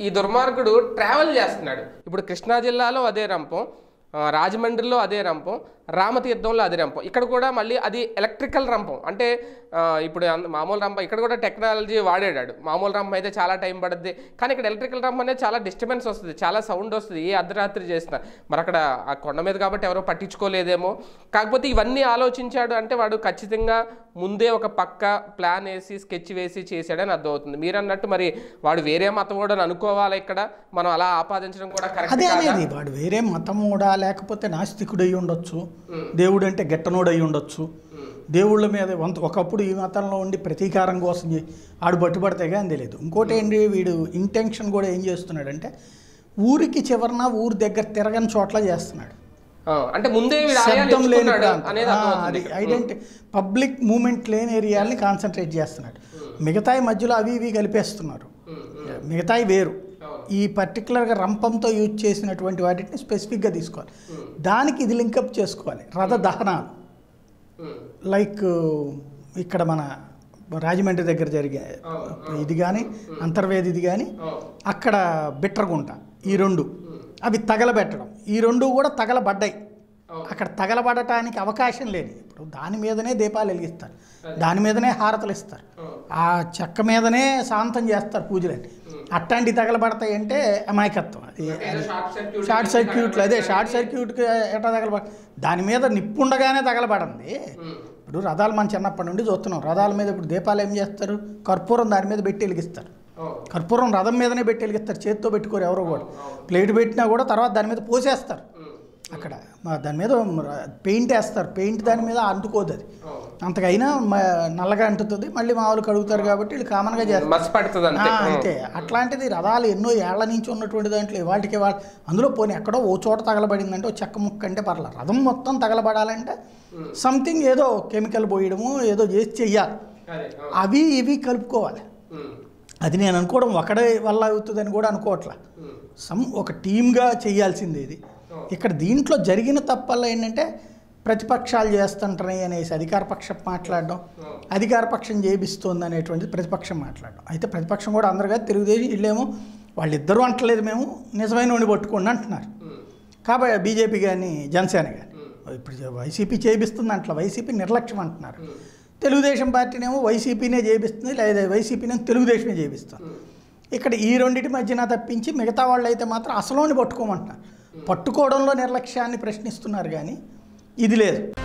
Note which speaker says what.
Speaker 1: ఈ దుర్మార్గుడు ట్రావెల్ చేస్తున్నాడు ఇప్పుడు కృష్ణా జిల్లాలో అదే రంపం ఆ, రాజమండ్రిలో అదే రంపం రామతీర్థంలో అదే రంపం ఇక్కడ కూడా మళ్ళీ అది ఎలక్ట్రికల్ రంపం అంటే ఆ, ఇప్పుడు అంద- మామూలు రంపం ఇక్కడ కూడా టెక్నాలజీ వాడాడు మామూలు రంపం అయితే చాలా టైం పడుద్ది కానీ ఇక్కడ ఎలక్ట్రికల్ రంపం అనేది చాలా డిస్టర్బెన్స్ వస్తుంది చాలా సౌండ్ వస్తుంది ఏ అర్ధరాత్రి చేసిన మరి అక్కడ ఆ కొండ మీద కాబట్టి ఎవరో పట్టించుకోలేదేమో కాకపోతే ఇవన్నీ ఆలోచించాడు అంటే వాడు ఖచ్చితంగా ముందే ఒక పక్క ప్లాన్ వేసి స్కెచ్ వేసి చేశాడని అర్థమవుతుంది మీరు అన్నట్టు మరి వాడు వేరే మతం కూడా అనుకోవాలి ఇక్కడ మనం అలా ఆపాదించడం కూడా కరెక్ట్
Speaker 2: అదే అనేది వాడు వేరే మతముడా లేకపోతే నాస్తికుడు అయి ఉండొచ్చు దేవుడు అంటే గెట్టనోడు అయి ఉండొచ్చు దేవుళ్ళ మీద వంత ఒకప్పుడు ఈ మతంలో ఉండి ప్రతీకారం కోసం చే- ఆడు పట్టుబడితే కానీ తెలియదు ఇంకోటి ఏంటి వీడు ఇంటెన్షన్ కూడా ఏం చేస్తున్నాడంటే ఊరికి చివరన ఊరి దగ్గర తిరగని చోట్ల చేస్తున్నాడు
Speaker 1: ఆ, అంటే ముందే వీడు ఆలయాలు
Speaker 2: శబ్దం లేని
Speaker 1: ఎంచుకున్నాడు
Speaker 2: ప్రాంతం.
Speaker 1: అనేది
Speaker 2: ఆ,
Speaker 1: అర్థమవుతుంది
Speaker 2: అది ఐడెంటి పబ్లిక్ మూమెంట్ లేని ఏరియాలని కాన్సన్ట్రేట్ చేస్తున్నాడు మిగతాయి మధ్యలో అవి ఇవి కలిపేస్తున్నారు మిగతాయి వేరు ఈ పర్టికులర్గా రంపంతో యూజ్ చేసినటువంటి వాటిని స్పెసిఫిక్గా తీసుకోవాలి దానికి ఇది లింకప్ చేసుకోవాలి రథ దహనాలు
Speaker 1: ఉమ్,
Speaker 2: లైక్ ఇక్కడ మన రాజమండ్రి దగ్గర జరిగే ఇది కానీ అంతర్వేది ఇది కానీ
Speaker 1: అవును.
Speaker 2: అక్కడ బిట్రగుంట ఈ రెండు అవి తగలబెట్టడం ఈ రెండు కూడా తగలబడ్డాయి అక్కడ తగలబడటానికి అవకాశం లేదు ఇప్పుడు దాని మీదనే దీపాలు వెలిగిస్తారు దాని మీదనే హారతలు ఇస్తారు ఆ చెక్క మీదనే శాంతం చేస్తారు పూజలని అట్లాంటి తగలబడతాయి అంటే అమాయకత్వం అది
Speaker 1: ఏదో షార్ట్ సర్క్యూట్
Speaker 2: షార్ట్ సర్క్యూట్లు అదే షార్ట్ సర్క్యూట్కి ఎట్లా తగలబడ దాని మీద నిప్పుండగానే తగలబడింది
Speaker 1: ఉమ్,
Speaker 2: ఇప్పుడు రథాలు మనం చిన్నప్పటి నుండి చూస్తున్నాం రథాల మీద ఇప్పుడు దీపాలు ఏం చేస్తారు కర్పూరం దాని మీద పెట్టి వెలిగిస్తారు
Speaker 1: అవును.
Speaker 2: కర్పూరం రథం మీదనే పెట్టి వెలిగిస్తారు చేత్తో పెట్టుకోరు ఎవరో కూడా ప్లేట్ పెట్టినా కూడా తర్వాత దాని మీద పోసేస్తారు
Speaker 1: ఉమ్,
Speaker 2: అక్కడ మా దాని మీద పెయింట్ వేస్తారు పెయింట్ దాని మీద అంటుకోదు అది
Speaker 1: అవును.
Speaker 2: అంతకైనా మ- నల్లగా అంటుతుంది మళ్ళీ మామూలు కడుగుతారు కాబట్టి వీళ్ళు కామన్గా చేస్తారు
Speaker 1: మసి పడుతుంది అంతే
Speaker 2: ఆ, అంతే అట్లాంటిది రథాలు ఎన్నో ఏళ్ల నుంచి ఉన్నటువంటి దాంట్లో ఇవాటికి వాళ్ళ అందులో పోనీ ఎక్కడో ఓ చోట తగలబడిందంటే ఓ చెక్క ముక్క అంటే పర్ల రథం మొత్తం తగలబడాలంటే సంథింగ్ ఏదో కెమికల్ పోయడము ఏదో చేసి చెయ్యాలి
Speaker 1: అదే అవును.
Speaker 2: అవి ఇవి కలుపుకోవాలి
Speaker 1: ఉమ్,
Speaker 2: అది నేను అనుకోవడం ఒకడే వల్ల అవుతుందని కూడా అనుకోవట్లా
Speaker 1: ఉమ్,
Speaker 2: సమ్ ఒక టీమ్గా చేయాల్సింది ఇది ఇక్కడ దీంట్లో జరిగిన తప్పల్లో ఏంటంటే ప్రతిపక్షాలు చేస్తుంటాయి అనేసి అధికార పక్షం మాట్లాడడం అధికార పక్షం చేపిస్తోంది అనేటువంటిది ప్రతిపక్షం మాట్లాడడం అయితే ప్రతిపక్షం కూడా అందరుగా తెలుగుదేశం వీళ్ళేమో వాళ్ళిద్దరూ అంటలేదు మేము నిజమైన వాడిని పట్టుకోండి అంటున్నారు
Speaker 1: ఉమ్,
Speaker 2: కాబట్టి బీజేపీ కానీ జనసేన కానీ ఇప్పుడు వైసీపీ చేపిస్తుంది అంటలా వైసీపీ నిర్లక్ష్యం అంటున్నారు తెలుగుదేశం పార్టీనేమో వైసీపీనే చేపిస్తుంది లేదా వైసీపీనే తెలుగుదేశమే చేపిస్తుంది ఇక్కడ ఈ రెండింటి మధ్యన తప్పించి మిగతా వాళ్ళు అయితే మాత్రం అసలోని పట్టుకోమంటున్నారు పట్టుకోవడంలో నిర్లక్ష్యాన్ని ప్రశ్నిస్తున్నారు కానీ ఇది లేదు